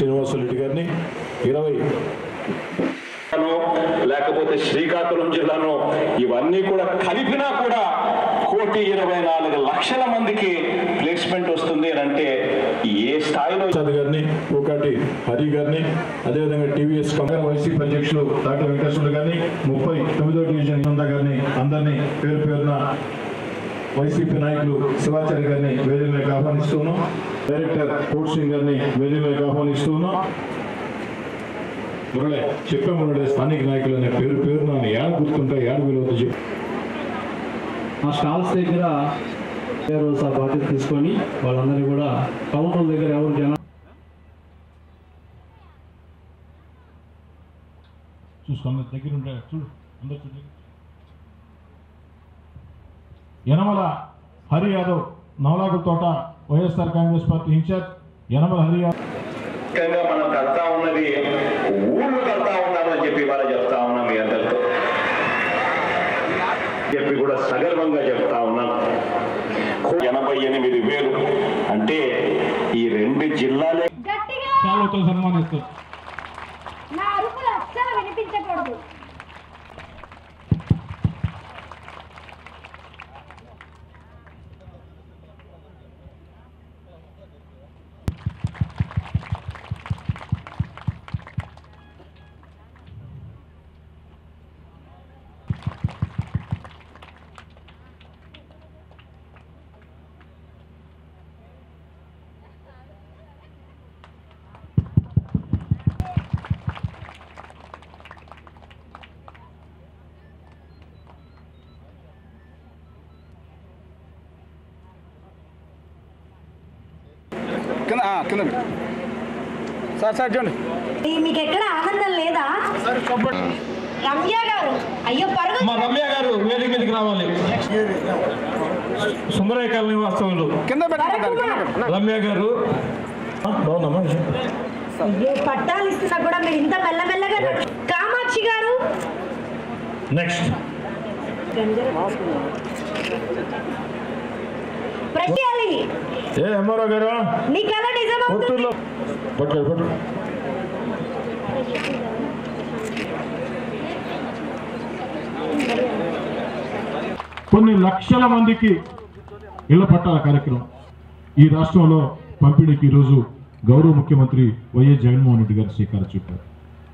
శ్రీనివాసరెడ్డి గారిని ఇరవై జిల్లానో, లేకపోతే శ్రీకాకుళం జిల్లాను ఇవన్నీ కూడా కలిపినా కూడా కోటి ఇరవై నాలుగు లక్షల మందికి ప్లేస్మెంట్ వస్తుంది అని అంటే ఏ స్థాయిలో ప్రసాద్ గారిని ఒకటి హరి గారిని అదేవిధంగా టీవీఎస్ కంపెనీ వైసీపీ అధ్యక్షులు డాక్టర్ వెంకటేశ్వర గారిని ముప్పై తొమ్మిదో డివిజన్ నంద గారిని అందరినీ పేరు పేరున వైసీపీ నాయకులు శివాచార్య గారిని వేదికలోకి ఆహ్వానిస్తున్నాం డైరెక్టర్ కోట్ సింగ్ గారిని వేదికలోకి ఆహ్వానిస్తున్నాం మురళి చెప్పే మురళి స్థానిక నాయకులు అనే పేరు పేరు నన్ను ఏడ గుర్తుంటా ఏడ విలువతో చెప్పి ఆ స్టాల్స్ దగ్గర రోజు ఆ బాధ్యత తీసుకొని వాళ్ళందరినీ కూడా కౌంటర్ దగ్గర ఎవరు జన చూసుకో అందరి దగ్గర ఉంటాయి చూడు అందరు చూడు యనమల హరి యాదవ్ నవలాకు తోట వైఎస్ఆర్ కాంగ్రెస్ పార్టీ ఇన్ఛార్జ్ యనమల హరి యాదవ్ ముఖ్యంగా మనం కడతా ఉన్నది ఊళ్ళు కడతా ఉన్నామని చెప్పి ఇవాళ చెప్తా ఉన్నాం మీ అందరితో చెప్పి కూడా సగర్వంగా చెప్తా ఉన్నాను ఎనభై ఎనిమిది వేలు అంటే ఈ రెండు జిల్లాలే గట్టిగా శాలువతో సన్మానిస్తారు నా అరుపులు అస్సలు వినిపించకూడదు కింద ఆ, కింద పెట్టు. సార్ సార్ చూడండి ఈ మీకు ఎక్కడ ఆనందం లేదా రమ్య గారు అయ్యో పరుగు మా రమ్య గారు వేదిక మీదకి రావాలి సుందరయ్య కాలనీ వాస్తవులు కింద పెట్టండి కింద పెట్టండి రమ్య గారు బాగున్నామా అయ్యో పట్టాలు ఇస్తున్నా కూడా మీరు ఇంత మెల్లమెల్లగా నడు- కామాక్షి గారు నెక్స్ట్ ప్రశ్యాలి ఏ ఎంఆర్ఓ గారు నీ కళ నిజమవుతుంది పుత్తూరులో పట్టుకోండి పట్టు కొన్ని లక్షల మందికి ఇళ్ల పట్టాల కార్యక్రమం ఈ రాష్ట్రంలో పంపిణీకి ఈరోజు గౌరవ ముఖ్యమంత్రి వైఎస్ జగన్మోహన్ రెడ్డి గారు శ్రీకారం చుట్టారు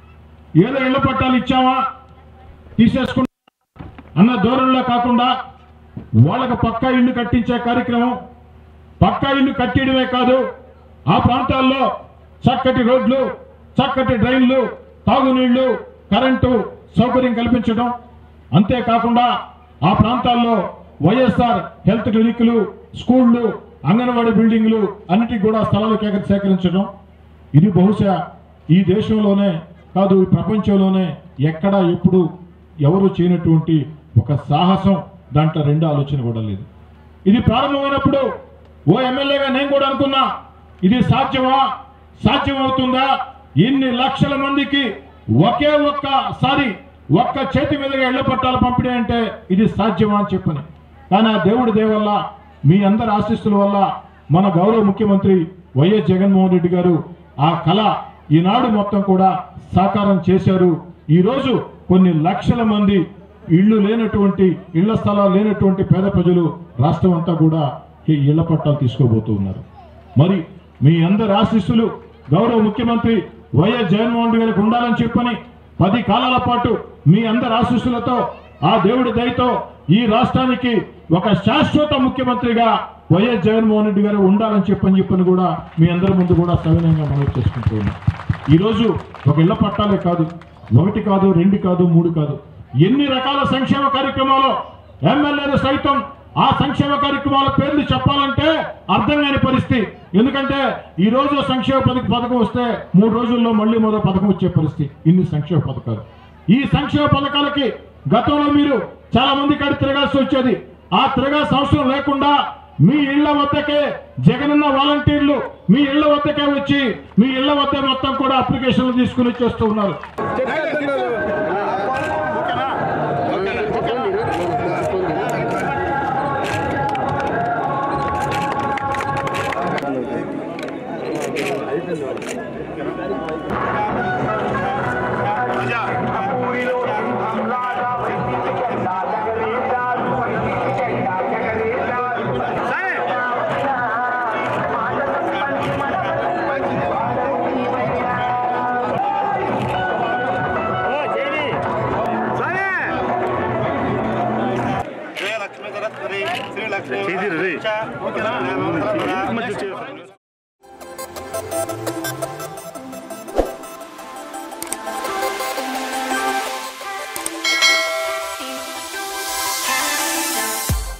ఏదో ఇళ్ల పట్టాలు ఇచ్చామా తీసేసుకున్నా అన్న ధోరణిలో కాకుండా వాళ్ళకి పక్కా ఇల్లు కట్టించే కార్యక్రమం పక్కా ఇల్లు కట్టేయడమే కాదు ఆ ప్రాంతాల్లో చక్కటి రోడ్లు చక్కటి డ్రైన్లు తాగునీళ్లు కరెంటు సౌకర్యం కల్పించడం అంతేకాకుండా ఆ ప్రాంతాల్లో వైఎస్ఆర్ హెల్త్ క్లినిక్లు స్కూళ్ళు అంగన్వాడీ బిల్డింగ్లు అన్నిటికి కూడా స్థలాలు కేక- సేకరించడం ఇది బహుశా ఈ దేశంలోనే కాదు ఈ ప్రపంచంలోనే ఎక్కడా ఎప్పుడు ఎవరు చేయనటువంటి ఒక సాహసం దాంట్లో రెండు ఆలోచన కూడా లేదు ఇది ప్రారంభమైనప్పుడు ఓ ఎమ్మెల్యేగా నేను కూడా అనుకున్నా ఇది సాధ్యమా సాధ్యమవుతుందా ఇన్ని లక్షల మందికి ఒకే ఒక్కసారి ఒక్క చేతి మీదుగా ఇళ్ల పట్టాలు పంపిణీ అంటే ఇది సాధ్యమా అని చెప్పని కానీ ఆ దేవుడి దేవల్ల మీ అందరి ఆశీస్సుల వల్ల మన గౌరవ ముఖ్యమంత్రి వైఎస్ జగన్మోహన్ రెడ్డి గారు ఆ కళ ఈనాడు మొత్తం కూడా సాకారం చేశారు ఈరోజు కొన్ని లక్షల మంది ఇళ్ళు లేనటువంటి ఇళ్ల స్థలాలు లేనటువంటి పేద ప్రజలు రాష్ట్రం అంతా కూడా ఈ ఇళ్ల పట్టాలు తీసుకోబోతూ ఉన్నారు మరి మీ అందరి ఆశీస్సులు గౌరవ ముఖ్యమంత్రి వైఎస్ జగన్మోహన్ రెడ్డి గారికి ఉండాలని చెప్పని పది కాలాల పాటు మీ అందరి ఆశీస్సులతో ఆ దేవుడి దయతో ఈ రాష్ట్రానికి ఒక శాశ్వత ముఖ్యమంత్రిగా వైఎస్ జగన్మోహన్ రెడ్డి గారు ఉండాలని చెప్పని చెప్పని కూడా మీ అందరి ముందు కూడా సవినయంగా మనవి చేసుకుంటూ ఉన్నాం ఈరోజు ఒక ఇళ్ల పట్టాలే కాదు ఒకటి కాదు రెండు కాదు మూడు కాదు ఎన్ని రకాల సంక్షేమ కార్యక్రమాలు ఎమ్మెల్యేలు సైతం ఆ సంక్షేమ కార్యక్రమాల పేర్లు చెప్పాలంటే అర్థం కాని పరిస్థితి ఎందుకంటే ఈ రోజు సంక్షేమ పథక పథకం వస్తే మూడు రోజుల్లో మళ్ళీ మరో పథకం వచ్చే పరిస్థితి ఇన్ని సంక్షేమ పథకాలు ఈ సంక్షేమ పథకాలకి గతంలో మీరు చాలా మంది కాడి తిరగాల్సి వచ్చేది ఆ తిరగాల్సిన అవసరం లేకుండా మీ ఇళ్ల వద్దకే జగనన్న వాలంటీర్లు మీ ఇళ్ల వద్దకే వచ్చి మీ ఇళ్ల వద్ద మొత్తం కూడా అప్లికేషన్లు తీసుకుని వచ్చేస్తూ ఉన్నారు శ్రీ లక్ష్మీ